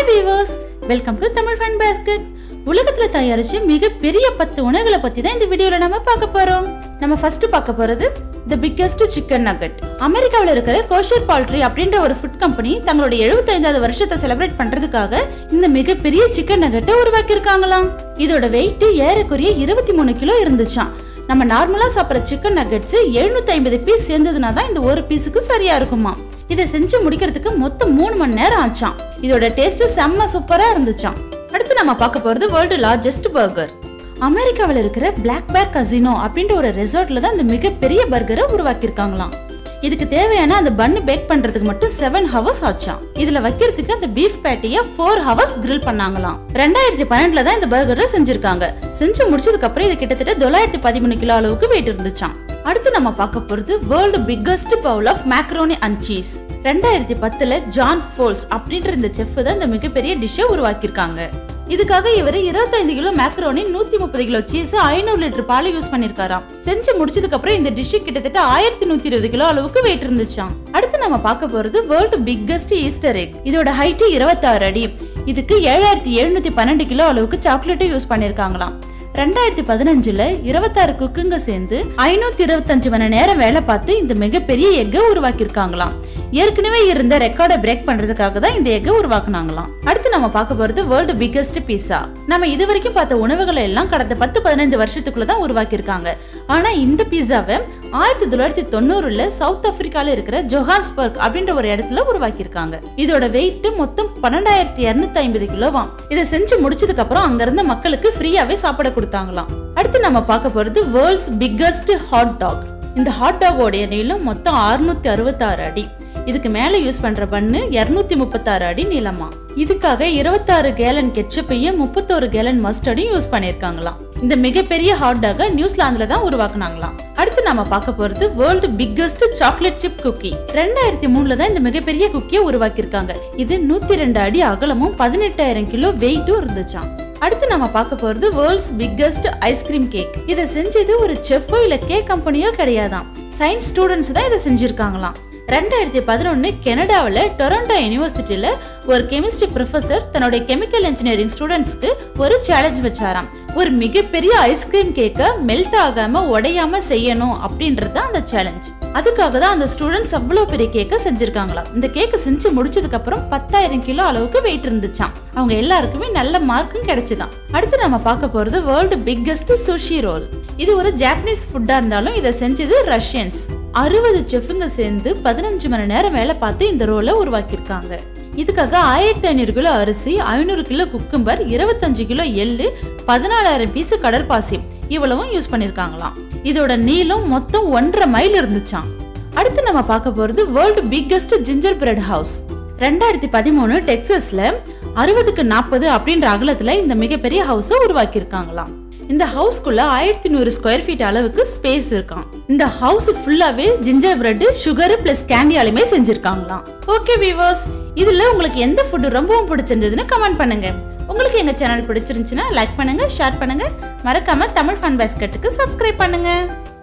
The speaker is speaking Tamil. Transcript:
hi viewers welcome to Tamil fun basket உலகத்துல தயாரிச்ச மிகப்பெரிய பத்து உணவுகளை பத்தி தான் இந்த வீடியோல நம்ம பார்க்க போறோம் நம்ம ஃபர்ஸ்ட் பார்க்க போறது தி பிக்கெஸ்ட் சிக்கன் நகட் அமெரிக்காவில் இருக்கிற கோஷர் பால்ட்ரி அப்படின்ற ஒரு ஃபுட் கம்பெனி தங்களுடைய 75வது வருஷத்தை செலிப்ரேட் பண்றதுக்காக இந்த மிகப்பெரிய சிக்கன் நகட்டை உருவாக்கியிருக்காங்களாம் இதோட வெயிட் ஏறக்குறைய இருபத்தி மூணு கிலோ இருந்துச்சாம் நம்ம நார்மலா சாப்பிட்ற சிக்கன் நகட்ஸ் எழுநூத்தி ஐம்பது பீஸ் சேர்ந்ததுனா தான் இந்த ஒரு பீஸுக்கு சரியா இருக்குமா இதை செஞ்சு முடிக்கிறதுக்கு மொத்தம் மூணு மணி நேரம் ஆச்சாம் இதோட டேஸ்ட் செம்ம சூப்பரா இருந்துச்சாம் அடுத்து நம்ம பார்க்க போறது வேர்ல்டு லார்ஜஸ்ட் பர்கர் அமெரிக்காவில் இருக்கிற பிளாக் பேர் கசினோ அப்படின்ற ஒரு ரெசார்ட்ல தான் இந்த மிகப்பெரிய பர்கரை உருவாக்கியிருக்காங்களாம் இதுக்கு தேவையான அந்த பன்னு பேக் பண்றதுக்கு மட்டும் செவன் ஹவர்ஸ் ஆச்சாம் இதுல வைக்கிறதுக்கு அந்த பீஃப் பேட்டிய ஃபோர் ஹவர்ஸ் கிரில் பண்ணாங்களாம் ரெண்டாயிரத்தி பன்னெண்டுல தான் இந்த பர்கரை செஞ்சிருக்காங்க செஞ்சு முடிச்சதுக்கு அப்புறம் இது கிட்டத்தட்ட தொள்ளாயிரத்தி பதிமூணு கிலோ அளவுக்கு வெயிட் இருந்துச்சாம் அடுத்து நம்ம பார்க்க போறது world biggest bowl of macaroni and cheese ரெண்டாயிரத்தி பத்துல ஜான் ஃபோல்ஸ் அப்படின்ற இந்த செஃப் தான் இந்த மிகப்பெரிய டிஷ்ஷை உருவாக்கியிருக்காங்க இதுக்காக இவர் 25 கிலோ மேக்ரோனி நூத்தி முப்பது கிலோ சீஸ் ஐநூறு லிட்டர் பால் யூஸ் பண்ணிருக்காராம் செஞ்சு முடிச்சதுக்கு அப்புறம் இந்த டிஷ் கிட்டத்தட்ட ஆயிரத்தி நூத்தி இருபது கிலோ அளவுக்கு வெயிட் இருந்துச்சாம் அடுத்து நம்ம பார்க்க போறது வேர்ல்டு பிக்கஸ்ட் ஈஸ்டர் எக் இதோட ஹைட் இருபத்தாறு அடி இதுக்கு ஏழாயிரத்தி எழுநூத்தி பன்னெண்டு கிலோ அளவுக்கு சாக்லேட்டும் யூஸ் பண்ணிருக்காங்களாம் ரெண்டாயிரத்தி பதினஞ்சுல இருபத்தாறு குக்குங்க சேர்ந்து ஐநூத்தி இருபத்தஞ்சு மணி நேரம் வேலை பார்த்து இந்த மிகப்பெரிய எக்கை உருவாக்கியிருக்காங்களாம் ஏற்கனவே இருந்த ரெக்கார்டை பிரேக் பண்றதுக்காக தான் இந்த எக்கை உருவாக்குனாங்களாம் அடுத்து நம்ம பார்க்க போறது வேர்ல்டு பிக்கஸ்ட் பீஸா நம்ம இது வரைக்கும் பார்த்த உணவுகளை எல்லாம் கடந்த பத்து பதினைந்து வருஷத்துக்குள்ள தான் உருவாக்கியிருக்காங்க ஆனா இந்த பீஸாவை ஆயிரத்தி தொள்ளாயிரத்தி தொண்ணூறுல சவுத் ஆப்பிரிக்கால இருக்கிற ஜொஹான்ஸ்பர்க் அப்படின்ற ஒரு இடத்துல உருவாக்கியிருக்காங்க இதோட வெயிட் மொத்தம் பன்னெண்டாயிரத்தி இருநூத்தி ஐம்பது கிலோவாம் இதை செஞ்சு முடிச்சதுக்கு அப்புறம் அங்க இருந்த மக்களுக்கு ஃப்ரீயாவே சாப்பிட கொடுத்தாங்களாம் அடுத்து நம்ம பார்க்க போறது வேர்ல்ட்ஸ் பிக்கஸ்ட் ஹாட் டாக் இந்த ஹாட் டாகோடைய நீளம் மொத்தம் அறுநூத்தி அறுபத்தாறு அடி இதுக்கு மேல யூஸ் பண்ற பண்ணு இருநூத்தி முப்பத்தாறு அடி நீளமா இதுக்காக இருபத்தாறு கேலன் கெச்சப்பையும் முப்பத்தோரு கேலன் மஸ்டர்டையும் யூஸ் பண்ணிருக்காங்களாம் இந்த மிகப்பெரிய ஹாட் டாக நியூசிலாந்துல தான் உருவாக்குனாங்களாம் அடுத்து நாம பார்க்க போறது world biggest chocolate chip cookie ரெண்டாயிரத்தி மூணுல தான் இந்த மிகப்பெரிய குக்கியை உருவாக்கியிருக்காங்க இது நூத்தி ரெண்டு அடி அகலமும் பதினெட்டாயிரம் கிலோ வெயிட்டும் இருந்துச்சாம் அடுத்து நம்ம பார்க்க போறது வேர்ல்ட்ஸ் பிக்கஸ்ட் ஐஸ்கிரீம் கேக் இதை செஞ்சது ஒரு செஃப்போ இல்ல கேக் கம்பெனியோ கிடையாதாம் சயின்ஸ் ஸ்டூடெண்ட்ஸ் தான் இதை செஞ்சிருக்காங்களாம் ரெண்டாயிரத்தி பதினொன்னு கனடாவில் டொரண்டோ யூனிவர்சிட்டியில ஒரு கெமிஸ்ட்ரி ப்ரொஃபசர் தன்னுடைய கெமிக்கல் இன்ஜினியரிங் ஸ்டூடெண்ட்ஸ்க்கு ஒரு சேலஞ்ச் வச்சாராம் ஒரு மிகப்பெரிய ஐஸ்கிரீம் கேக்கை மெல்ட் ஆகாம உடையாம செய்யணும் அப்படின்றது தான் அந்த சேலஞ்ச் அதுக்காக தான் அந்த ஸ்டூடெண்ட்ஸ் அவ்வளோ பெரிய கேக்கை செஞ்சிருக்காங்களாம் இந்த கேக்கை செஞ்சு முடிச்சதுக்கு அப்புறம் பத்தாயிரம் கிலோ அளவுக்கு வெயிட் இருந்துச்சாம் அவங்க எல்லாருக்குமே நல்ல மார்க்கும் கிடைச்சுதான் அடுத்து நம்ம பார்க்க போறது வேர்ல்டு பிக்கஸ்ட் சுஷி ரோல் இது ஒரு ஜாப்பனீஸ் ஃபுட்டா இருந்தாலும் இதை செஞ்சது ரஷ்யன்ஸ் அறுபது செஃப்புங்க சேர்ந்து பதினஞ்சு மணி நேரம் வேலை பார்த்து இந்த ரோலை உருவாக்கியிருக்காங்க இதுக்காக ஆயிரத்தி ஐநூறு கிலோ அரிசி ஐநூறு கிலோ குக்கும்பர் இருபத்தஞ்சு கிலோ எள்ளு பதினாலாயிரம் பீஸ் கடற்பாசி இவ்வளவும் யூஸ் பண்ணிருக்காங்களாம் இதோட நீளம் மொத்தம் ஒன்றரை மைல் இருந்துச்சாம் அடுத்து நம்ம பார்க்க போறது world biggest gingerbread house ரெண்டாயிரத்தி பதிமூணு டெக்சஸ்ல அறுபதுக்கு நாற்பது அப்படின்ற அகலத்துல இந்த மிகப்பெரிய ஹவுஸை உருவாக்கியிருக்காங்களாம் இந்த ஹவுஸ்க்குள்ள ஆயிரத்தி நூறு ஸ்கொயர் ஃபீட் அளவுக்கு ஸ்பேஸ் இருக்காம் இந்த ஹவுஸ் ஃபுல்லாவே ஜிஞ்சர் பிரெட் சுகர் பிளஸ் கேண்டியாலுமே செஞ்சிருக்காங்களாம் ஓகே வீவர்ஸ் இதுல உங்களுக்கு எந்த ஃபுட் ரொம்பவும் பிடிச்சிருந்ததுன்னு கமெண்ட் பண்ணுங்க உங்களுக்கு எங்க சேனல் பிடிச்சிருந்துச்சுன்னா லைக் பண்ணுங்க ஷேர் பண்ணுங்க மறக்காம தமிழ் ஃபன் பேஸ்கெட்டுக்கு சப்ஸ்கிரைப் பண்ணுங்க